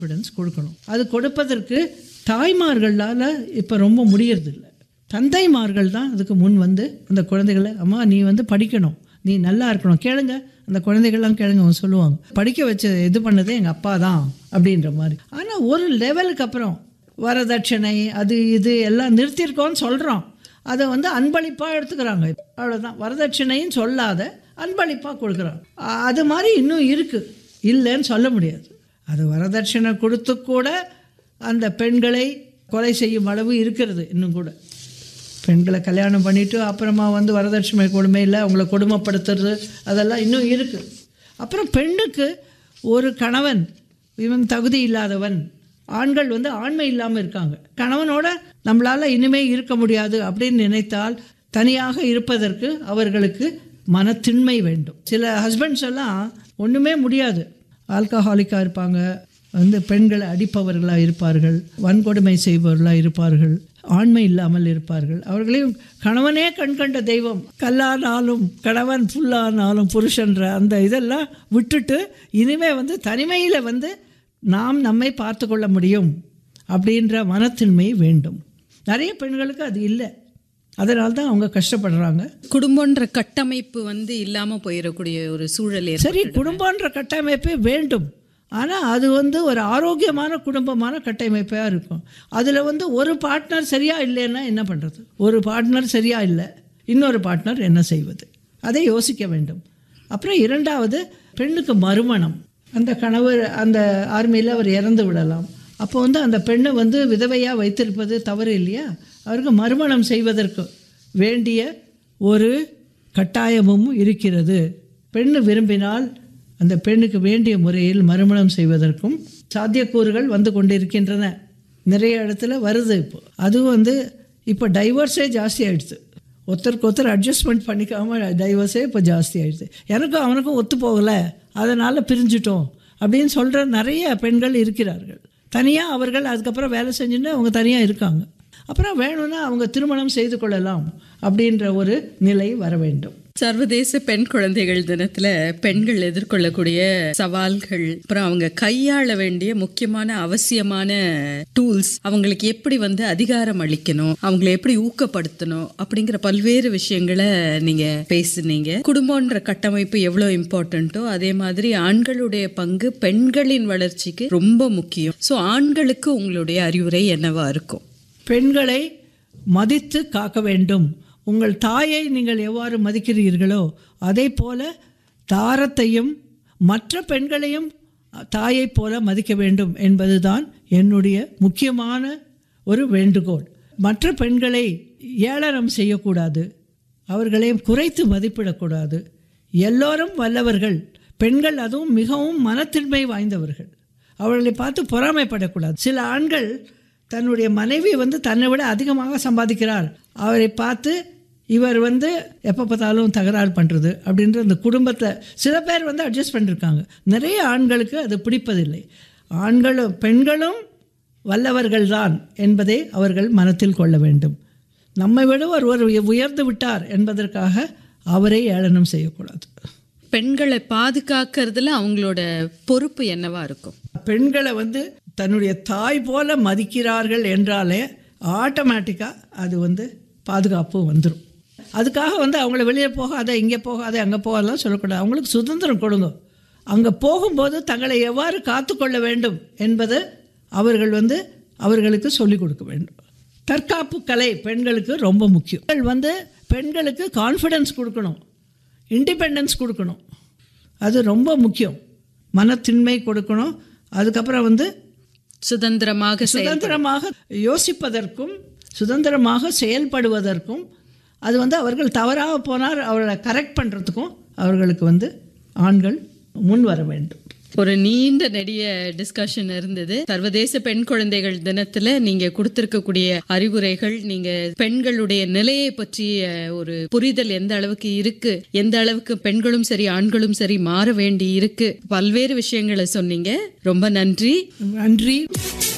Confidence கொடுக்கணும் அது கொடுப்பதற்கு தாய்மார்களால் இப்போ ரொம்ப முடியறதில்ல தந்தைமார்கள் தான் அதுக்கு முன் வந்து அந்த குழந்தைகளை அம்மா நீ வந்து படிக்கணும் நீ நல்லா இருக்கணும் கேளுங்க அந்த குழந்தைகள்லாம் கேளுங்க அவங்க சொல்லுவாங்க படிக்க வச்ச இது பண்ணதே எங்கள் அப்பா தான் அப்படின்ற மாதிரி ஆனால் ஒரு லெவலுக்கு அப்புறம் வரதட்சணை அது இது எல்லாம் நிறுத்தியிருக்கோன்னு சொல்கிறோம் அதை வந்து அன்பளிப்பாக எடுத்துக்கிறாங்க அவ்வளோதான் வரதட்சணைன்னு சொல்லாத அன்பளிப்பாக கொடுக்குறாங்க அ- அது மாதிரி இன்னும் இருக்குது இல்லைன்னு சொல்ல முடியாது அது வரதட்சணை கொடுத்து கூட அந்த பெண்களை கொலை செய்யும் அளவு இருக்கிறது இன்னும் கூட பெண்களை கல்யாணம் பண்ணிவிட்டு அப்புறமா வந்து வரதட்சணை கொடுமையில் அவங்கள கொடுமைப்படுத்துறது அதெல்லாம் இன்னும் இருக்குது அப்புறம் பெண்ணுக்கு ஒரு கணவன் இவன் தகுதி இல்லாதவன் ஆண்கள் வந்து ஆண்மை இல்லாமல் இருக்காங்க கணவனோட நம்மளால் இனிமே இருக்க முடியாது அப்படின்னு நினைத்தால் தனியாக இருப்பதற்கு அவர்களுக்கு மனத்திண்மை வேண்டும் சில ஹஸ்பண்ட்ஸ் எல்லாம் ஒன்றுமே முடியாது ஆல்கஹாலிக்காக இருப்பாங்க வந்து பெண்களை அடிப்பவர்களாக இருப்பார்கள் வன்கொடுமை செய்பவர்களாக இருப்பார்கள் ஆண்மை இல்லாமல் இருப்பார்கள் அவர்களையும் கணவனே கண்கண்ட தெய்வம் கல்லானாலும் கணவன் புல்லானாலும் புருஷன்ற அந்த இதெல்லாம் விட்டுட்டு இனிமே வந்து தனிமையில் வந்து நாம் நம்மை பார்த்து கொள்ள முடியும் அப்படின்ற மனத்தின்மை வேண்டும் நிறைய பெண்களுக்கு அது இல்லை அதனால தான் அவங்க கஷ்டப்படுறாங்க குடும்பன்ற கட்டமைப்பு வந்து இல்லாம போயிடக்கூடிய ஒரு சூழல் ஏற்படும். சரி குடும்பன்ற கட்டமைப்பே வேண்டும் ஆனால் அது வந்து ஒரு ஆரோக்கியமான குடும்பமான கட்டமைப்பாக இருக்கும் அதில் வந்து ஒரு பார்ட்னர் சரியாக இல்லைன்னா என்ன பண்ணுறது ஒரு பார்ட்னர் சரியாக இல்லை இன்னொரு பார்ட்னர் என்ன செய்வது அதை யோசிக்க வேண்டும் அப்புறம் இரண்டாவது பெண்ணுக்கு மறுமணம் அந்த கணவர் அந்த ஆர்மியில் அவர் இறந்து விடலாம் அப்போ வந்து அந்த பெண்ணை வந்து விதவையாக வைத்திருப்பது தவறு இல்லையா அவருக்கு மறுமணம் செய்வதற்கு வேண்டிய ஒரு கட்டாயமும் இருக்கிறது பெண்ணு விரும்பினால் அந்த பெண்ணுக்கு வேண்டிய முறையில் மறுமணம் செய்வதற்கும் சாத்தியக்கூறுகள் வந்து கொண்டிருக்கின்றன நிறைய இடத்துல வருது இப்போ அதுவும் வந்து இப்போ டைவர்ஸே ஜாஸ்தி ஆயிடுச்சு ஒருத்தருக்கு ஒருத்தர் அட்ஜஸ்ட்மெண்ட் பண்ணிக்காம டைவர்ஸே இப்போ ஜாஸ்தி ஆயிடுச்சு எனக்கும் அவனுக்கும் ஒத்து போகலை அதனால் பிரிஞ்சிட்டோம் அப்படின்னு சொல்கிற நிறைய பெண்கள் இருக்கிறார்கள் தனியாக அவர்கள் அதுக்கப்புறம் வேலை செஞ்சுன்னு அவங்க தனியாக இருக்காங்க அப்புறம் வேணும்னா அவங்க திருமணம் செய்து கொள்ளலாம் அப்படின்ற ஒரு நிலை வர வேண்டும் சர்வதேச பெண் குழந்தைகள் தினத்துல பெண்கள் எதிர்கொள்ளக்கூடிய சவால்கள் அப்புறம் அவங்க கையாள வேண்டிய முக்கியமான அவசியமான டூல்ஸ் அவங்களுக்கு எப்படி வந்து அதிகாரம் அளிக்கணும் அவங்களை எப்படி ஊக்கப்படுத்தணும் அப்படிங்கிற பல்வேறு விஷயங்களை நீங்க பேசுனீங்க குடும்பம்ன்ற கட்டமைப்பு எவ்வளவு இம்பார்ட்டண்ட்டோ அதே மாதிரி ஆண்களுடைய பங்கு பெண்களின் வளர்ச்சிக்கு ரொம்ப முக்கியம் ஸோ ஆண்களுக்கு உங்களுடைய அறிவுரை என்னவா இருக்கும் பெண்களை மதித்து காக்க வேண்டும் உங்கள் தாயை நீங்கள் எவ்வாறு மதிக்கிறீர்களோ அதே போல தாரத்தையும் மற்ற பெண்களையும் தாயைப் போல மதிக்க வேண்டும் என்பதுதான் என்னுடைய முக்கியமான ஒரு வேண்டுகோள் மற்ற பெண்களை ஏளனம் செய்யக்கூடாது அவர்களை குறைத்து மதிப்பிடக்கூடாது எல்லோரும் வல்லவர்கள் பெண்கள் அதுவும் மிகவும் மனத்தின்மை வாய்ந்தவர்கள் அவர்களை பார்த்து பொறாமைப்படக்கூடாது சில ஆண்கள் தன்னுடைய மனைவி வந்து தன்னை விட அதிகமாக சம்பாதிக்கிறார் அவரை பார்த்து இவர் வந்து எப்போ பார்த்தாலும் தகராறு பண்ணுறது அப்படின்ற அந்த குடும்பத்தை சில பேர் வந்து அட்ஜஸ்ட் பண்ணிருக்காங்க நிறைய ஆண்களுக்கு அது பிடிப்பதில்லை ஆண்களும் பெண்களும் வல்லவர்கள்தான் என்பதை அவர்கள் மனத்தில் கொள்ள வேண்டும் நம்மை விட ஒருவர் உயர்ந்து விட்டார் என்பதற்காக அவரை ஏளனம் செய்யக்கூடாது பெண்களை பாதுகாக்கிறதுல அவங்களோட பொறுப்பு என்னவா இருக்கும் பெண்களை வந்து தன்னுடைய தாய் போல மதிக்கிறார்கள் என்றாலே ஆட்டோமேட்டிக்காக அது வந்து பாதுகாப்பு வந்துடும் அதுக்காக வந்து அவங்கள வெளியே போகாத இங்கே போகாத அங்கே போகாதெல்லாம் சொல்லக்கூடாது அவங்களுக்கு சுதந்திரம் கொடுங்க அங்கே போகும்போது தங்களை எவ்வாறு காத்துக்கொள்ள வேண்டும் என்பது அவர்கள் வந்து அவர்களுக்கு சொல்லிக் கொடுக்க வேண்டும் தற்காப்பு கலை பெண்களுக்கு ரொம்ப முக்கியம் பெண்கள் வந்து பெண்களுக்கு கான்ஃபிடென்ஸ் கொடுக்கணும் இண்டிபெண்டன்ஸ் கொடுக்கணும் அது ரொம்ப முக்கியம் மனத்தின்மை கொடுக்கணும் அதுக்கப்புறம் வந்து சுதந்திரமாக செயல் சுதந்திரமாக யோசிப்பதற்கும் சுதந்திரமாக செயல்படுவதற்கும் அது வந்து அவர்கள் தவறாக போனால் அவர்களை கரெக்ட் பண்ணுறதுக்கும் அவர்களுக்கு வந்து ஆண்கள் முன் வர வேண்டும் ஒரு நீண்ட நெடிய டிஸ்கஷன் இருந்தது சர்வதேச பெண் குழந்தைகள் தினத்துல நீங்க கொடுத்திருக்கக்கூடிய அறிவுரைகள் நீங்க பெண்களுடைய நிலையை பற்றிய ஒரு புரிதல் எந்த அளவுக்கு இருக்கு எந்த அளவுக்கு பெண்களும் சரி ஆண்களும் சரி மாற வேண்டி இருக்கு பல்வேறு விஷயங்களை சொன்னீங்க ரொம்ப நன்றி நன்றி